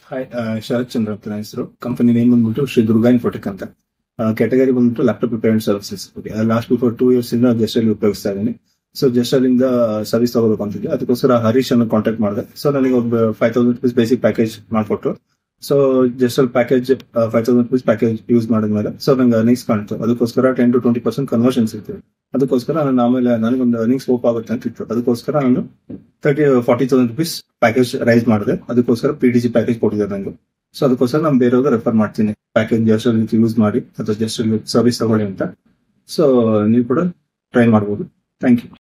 hi ಶರತ್ ಚಂದ್ರ ಅಂತ ನನ್ನ ಹೆಸರು ಕಂಪನಿ ನೇಮ್ ಬಂದ್ಬಿಟ್ಟು ಶ್ರೀ ದುರ್ಗಾ ಇನ್ಫೋಟೆಕ್ ಅಂತ ಕ್ಯಾಟಗರಿ ಬಂದ್ಬಿಟ್ಟು laptop repair services last before two years ಇಂದ ಜಸ್ಟ್ ಅಲ್ಲಿ ಉಪಯೋಗಿಸ್ತಾ ಇದ್ದೀನಿ ಸೊ ಜಸ್ಟ್ ಅಲ್ಲಿಂದ ಸರ್ವಿಸ್ ತಗೋಬೇಕು ಅಂತಿದ್ದೆ ಅದಕ್ಕೋಸ್ಕರ ಹರೀಶ್ ಅನ್ನು ಕಾಂಟ್ಯಾಕ್ಟ್ ಮಾಡಿದೆ ಸೊ ನನಗೆ ಒಂದು five thousand rupees basic package ಮಾಡ್ಕೊಟ್ರು ಸೊ ಜಸ್ಟ್ ಅಲ್ಲಿ package five thousand rupees package use ಮಾಡಿದ್ಮೇಲೆ ಸೊ ನಂಗೆ ಅರ್ನಿಂಗ್ಸ್ ಕಾಣ್ತು ಅದಕ್ಕೋಸ್ಕರ ten to twenty percent conversions ಇತ್ತು ಅದಕ್ಕೋಸ್ಕರ ನಾನು ಆಮೇಲೆ ನನಗೊಂದು ಅರ್ನಿಂಗ್ ಸ್ಕೋಪ್ ಆಗುತ್ತೆ ಅಂತ ಇತ್ತು ಅದಕ್ಕೋಸ್ಕರ ನಾನು thirty forty thousand rupees package raise ಮಾಡಿದೆ ಅದಕ್ಕೋಸ್ಕರ ಪಿ ಡಿ ಜಿ ಪ್ಯಾಕೇಜ್ ಕೊಟ್ಟಿದ್ದಾರೆ ನಂಗೆ ಸೊ ಅದಕ್ಕೋಸ್ಕರ ನಾನು ಬೇರೆಯವ್ರಿಗೆ ರೆಫರ್ ಮಾಡ್ತೀನಿ ಪ್ಯಾಕೇಜ್ ಜಸ್ಟ್ ಯೂಸ್ ಮಾಡಿ ಅಥವಾ ಜಸ್ಟ್ ಸರ್ವಿಸ್ ತಗೊಳ್ಳಿ ಅಂತ ಸೊ ನೀವು ಕೂಡ ಟ್ರೈ ಮಾಡ್ಬೋದು ಥ್ಯಾಂಕ್ ಯು